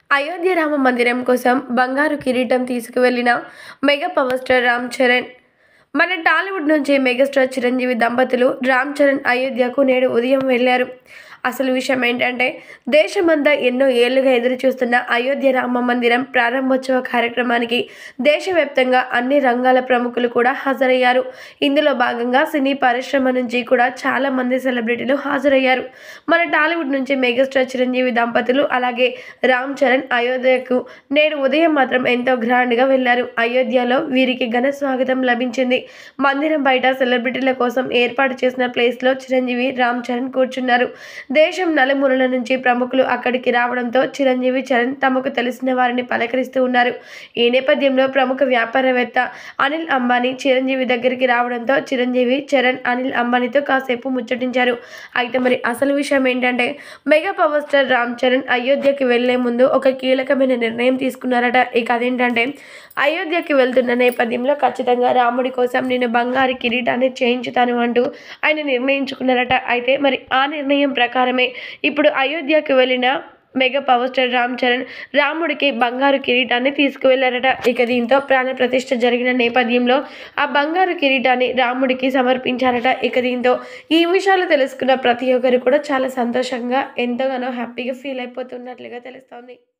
అయోధ్య రామ మందిరం కోసం బంగారు కిరీటం తీసుకువెళ్లిన mega power star Ram Charan మన టాలీవుడ్ నుంచి మెగాస్టార్ చిరంజీవి దంపతులు రామ్ చరణ్ అయోధ్యకు నేడు ఉదయం వెళ్ళారు అసలు విషయం ఏంటంటే దేశమంతా ఎన్నో ఏళ్లుగా ఎదురు చూస్తున్న అయోధ్య రామ మందిరం ప్రారంభోత్సవ కార్యక్రమానికి దేశవ్యాప్తంగా అన్ని రంగాల ప్రముఖులు కూడా హాజరయ్యారు ఇందులో భాగంగా సినీ పరిశ్రమ నుంచి కూడా చాలా మంది సెలబ్రిటీలు హాజరయ్యారు మన టాలీవుడ్ నుంచి మెగాస్టార్ చిరంజీవి దంపతులు అలాగే రామ్ చరణ్ అయోధ్యకు నేడు ఉదయం మాత్రం ఎంతో గ్రాండ్గా వెళ్లారు అయోధ్యలో వీరికి ఘన స్వాగతం లభించింది మందిరం బయట సెలబ్రిటీల కోసం ఏర్పాటు చేసిన ప్లేస్లో చిరంజీవి రామ్ చరణ్ కూర్చున్నారు దేశం నలుమూలల నుంచి ప్రముఖులు అక్కడికి రావడంతో చిరంజీవి చరణ్ తమకు తెలిసిన వారిని పలకరిస్తూ ఉన్నారు ఈ నేపథ్యంలో ప్రముఖ వ్యాపారవేత్త అనిల్ అంబానీ చిరంజీవి దగ్గరికి రావడంతో చిరంజీవి చరణ్ అనిల్ అంబానీతో కాసేపు ముచ్చటించారు అయితే మరి అసలు విషయం ఏంటంటే mega power star Ram Charan అయోధ్యకి వెళ్లే ముందు ఒక కీలకమైన నిర్ణయం తీసుకున్నారట ఇక అదేంటంటే అయోధ్యకి వెళ్తున్న నేపథ్యంలో ఖచ్చితంగా రాముడి కోసం నేను బంగారు కిరీటాన్ని చేయించుతాను అంటూ ఆయన నిర్ణయించుకున్నారట అయితే మరి ఆ నిర్ణయం ప్రకారమే ఇప్పుడు అయోధ్యకి వెళ్ళిన mega power star Ram Charan రాముడికి బంగారు కిరీటాన్ని తీసుకువెళ్లారట ఇక దీంతో ప్రాణ ప్రతిష్ఠ జరిగిన నేపథ్యంలో ఆ బంగారు కిరీటాన్ని రాముడికి సమర్పించారట ఇక దీంతో ఈ విషయాలు తెలుసుకున్న ప్రతి ఒక్కరు కూడా చాలా సంతోషంగా ఎంతగానో హ్యాపీగా ఫీల్ అయిపోతున్నట్లుగా తెలుస్తోంది